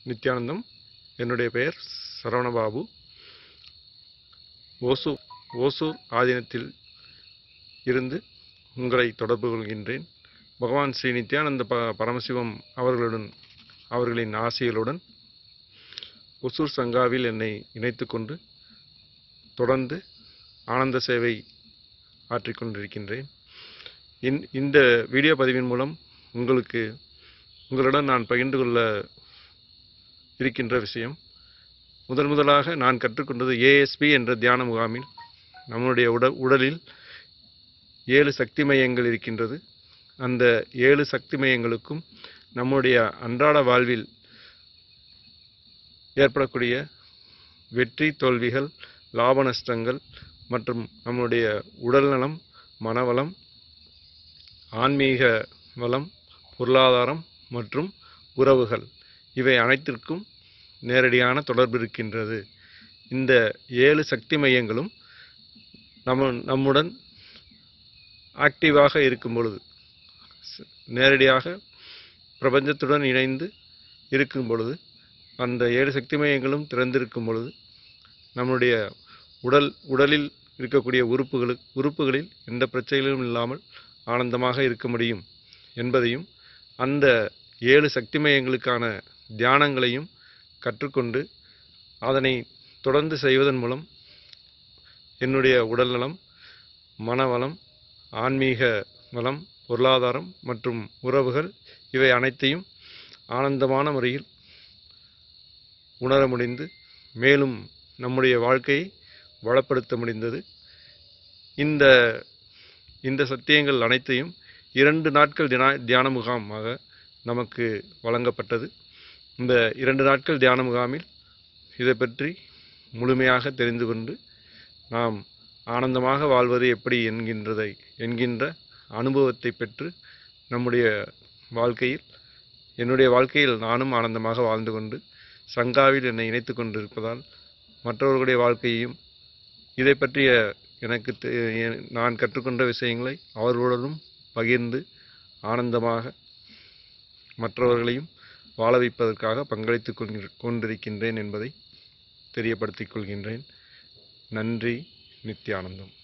நித்யானந்தம் என்னுடைய பெயர் சரவணபாபு ஓசூர் ஓசூர் ஆதீனத்தில் இருந்து உங்களை தொடர்பு கொள்கின்றேன் பகவான் ஸ்ரீ நித்யானந்த ப பரமசிவம் அவர்களுடன் அவர்களின் ஆசைகளுடன் ஒசூர் சங்காவில் என்னை இணைத்துக் கொண்டு தொடர்ந்து ஆனந்த சேவை ஆற்றிக் கொண்டிருக்கின்றேன் இந் இந்த வீடியோ பதிவின் மூலம் உங்களுக்கு உங்களுடன் நான் பகிர்ந்து கொள்ள இருக்கின்ற விஷயம் முதன் முதலாக நான் கற்றுக்கொண்டது ஏஎஸ்பி என்ற தியான முகாமில் நம்முடைய உடல் உடலில் ஏழு சக்தி மையங்கள் இருக்கின்றது அந்த ஏழு சக்தி மையங்களுக்கும் நம்முடைய அன்றாட வாழ்வில் ஏற்படக்கூடிய வெற்றி தோல்விகள் லாப நஷ்டங்கள் மற்றும் நம்முடைய உடல்நலம் மனவளம் ஆன்மீக வளம் பொருளாதாரம் மற்றும் உறவுகள் இவை அனைத்திற்கும் நேரடியான தொடர்பு இருக்கின்றது இந்த ஏழு சக்தி மையங்களும் நம்ம நம்முடன் ஆக்டிவாக இருக்கும் பொழுது ஸ்- நேரடியாக பிரபஞ்சத்துடன் இணைந்து இருக்கும் பொழுது அந்த ஏழு சக்தி மையங்களும் திறந்திருக்கும் பொழுது நம்முடைய உடல் உடலில் இருக்கக்கூடிய உறுப்புகளுக்கு உறுப்புகளில் எந்த பிரச்சனைகளும் இல்லாமல் ஆனந்தமாக இருக்க முடியும் என்பதையும் அந்த ஏழு சக்தி மையங்களுக்கான தியானங்களையும் கற்றுக்கொண்டு அதனை தொடர்ந்து செய்வதன் மூலம் என்னுடைய உடல்நலம் மனவளம் ஆன்மீக வளம் பொருளாதாரம் மற்றும் உறவுகள் இவை அனைத்தையும் ஆனந்தமான முறையில் உணர முடிந்து மேலும் நம்முடைய வாழ்க்கையை வளப்படுத்த முடிந்தது இந்த இந்த சத்தியங்கள் அனைத்தையும் இரண்டு நாட்கள் தினா தியான முகாமாக நமக்கு வழங்கப்பட்டது இந்த இரண்டு நாட்கள் தியான முகாமில் இதை பற்றி முழுமையாக தெரிந்து கொண்டு நாம் ஆனந்தமாக வாழ்வது எப்படி என்கின்றதை என்கின்ற அனுபவத்தை பெற்று நம்முடைய வாழ்க்கையில் என்னுடைய வாழ்க்கையில் நானும் ஆனந்தமாக வாழ்ந்து கொண்டு சங்காவில் என்னை இணைத்து கொண்டிருப்பதால் மற்றவர்களுடைய வாழ்க்கையையும் இதை பற்றிய எனக்கு தெ- எ- நான் கற்றுக்கொண்ட விஷயங்களை அவர்களுடனும் பகிர்ந்து ஆனந்தமாக மற்றவர்களையும் வாழ வைப்பதற்காக பங்களித்துக் கொண்டிரு- கொண்டிருக்கின்றேன் என்பதை தெரியப்படுத்திக் கொள்கின்றேன் நன்றி நித்யானந்தம்